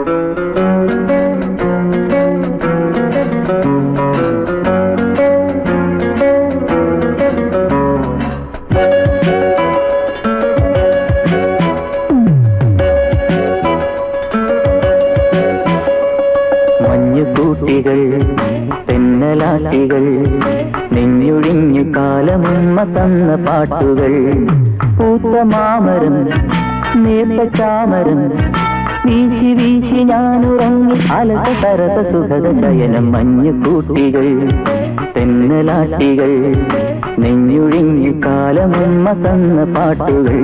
മഞ്ഞുകൂട്ടികൾ തെന്നലാട്ടികൾ നെഞ്ഞൊഴിഞ്ഞു കാലമുമ്മ തന്ന പാട്ടുകൾ പൂത്ത മാമരം നേർത്ത ചാമരം വീശി വീശി ഞാനുറങ്ങി അലസ സരസ സുഖത ശയനം മഞ്ഞുകൂട്ടികൾ തെന്നലാട്ടികൾ നെഞ്ഞൊഴിഞ്ഞു കാലമുമ്മ തന്ന പാട്ടുകൾ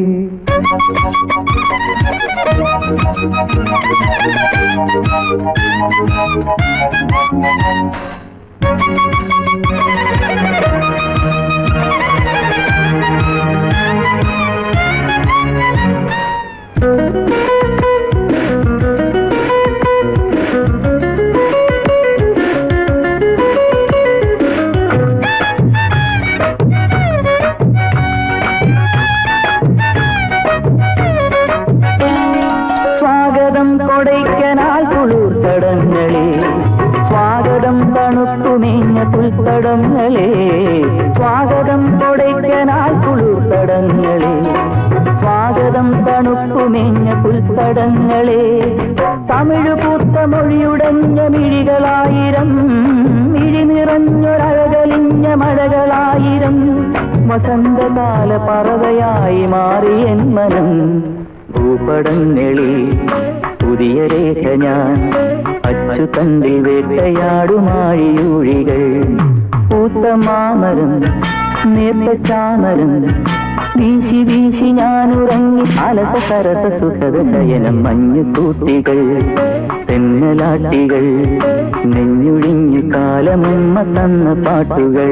സ്വാഗതം കൊടൈക്കനാൽ കുളിർത്തടങ്ങളെ സ്വാഗതം തണുത്തുമേഞ്ഞ പുൽത്തടങ്ങളെ സ്വാഗതം കൊടൈക്കനാൽ കുളിർത്തടങ്ങളെ സ്വാഗതം തണുത്തുമേഞ്ഞ പുൽത്തടങ്ങളെ തമിഴ് പൂത്ത മൊഴിയുടഞ്ഞ മിഴികളായിരം മിഴി നിറഞ്ഞൊരഴകലിഞ്ഞ മഴകളായിരം വസന്തകാല പറവയായി മാറി എൻ മനം ഭൂപടങ്ങളിൽ പുതിയ രേഖ ഞാൻ അച്ചുതണ്ടിൽ വേട്ടയാടുമാഴിയൂഴികൾ പൂത്ത മാമരം നേർത്ത ചാമരം വീശി വീശി ഞാനുറങ്ങി അലസ സരസ സുഖത ശയനം മഞ്ഞുകൂട്ടികൾ തെന്നലാട്ടികൾ നെഞ്ഞുഴിഞ്ഞു കാലമുമ്മ തന്ന പാട്ടുകൾ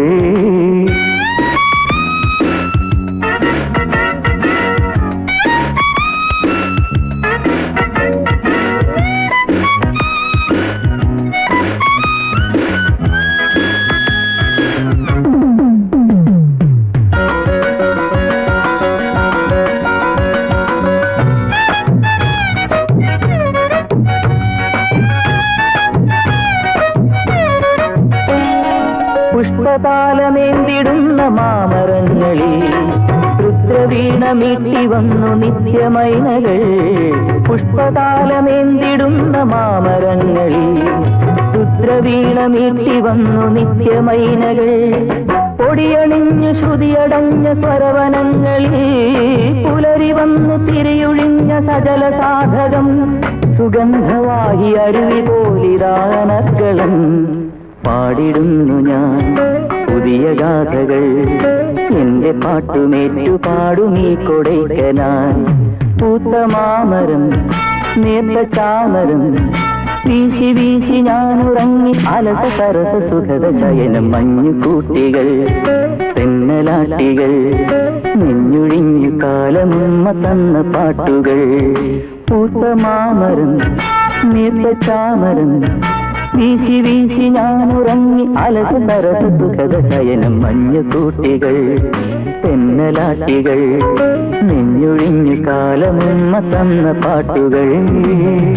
പുഷ്പതാലമേന്തിടുന്ന മാമരങ്ങളിൽ രുദ്രവീണമീട്ടി വന്നു നിത്യമൈനകൾ പുഷ്പതാലമേന്തിടുന്ന മാമരങ്ങളിൽ രുദ്രവീണമീട്ടി വന്നു നിത്യമൈനകൾ പൊടിയണിഞ്ഞു ശ്രുതിയടഞ്ഞ സ്വരവനങ്ങളിൽ പുലരി വന്നു തിരിയൊഴിഞ്ഞ സജല സാധകം സുഗന്ധവാഹി അരുവി പോലിതാനക്കളം പാടിടുന്നു ഞാൻ പുതിയ ഗാഥകൾ എന്റെ പാട്ടുമേറ്റു പാടുമീ കൊടൈക്കനാൻ പൂത്ത മാമരം നേർത്ത ചാമരം വീശി വീശി ഞാനുറങ്ങി അലസ സരസ സുഖത ശയനം മഞ്ഞുകൂട്ടികൾ തെന്നലാട്ടികൾ നെഞ്ഞുഴിഞ്ഞു കാലമുമ്മ തന്ന പാട്ടുകൾ പൂത്ത മാമരം നേർത്ത ചാമരം വീശി വീശി ഞാനുറങ്ങി അലസ സരസ സുഖത ശയനം മഞ്ഞുകൂട്ടികൾ തെന്നലാട്ടികൾ നെഞ്ഞുഴിഞ്ഞു കാലമുമ്മ തന്ന പാട്ടുകൾ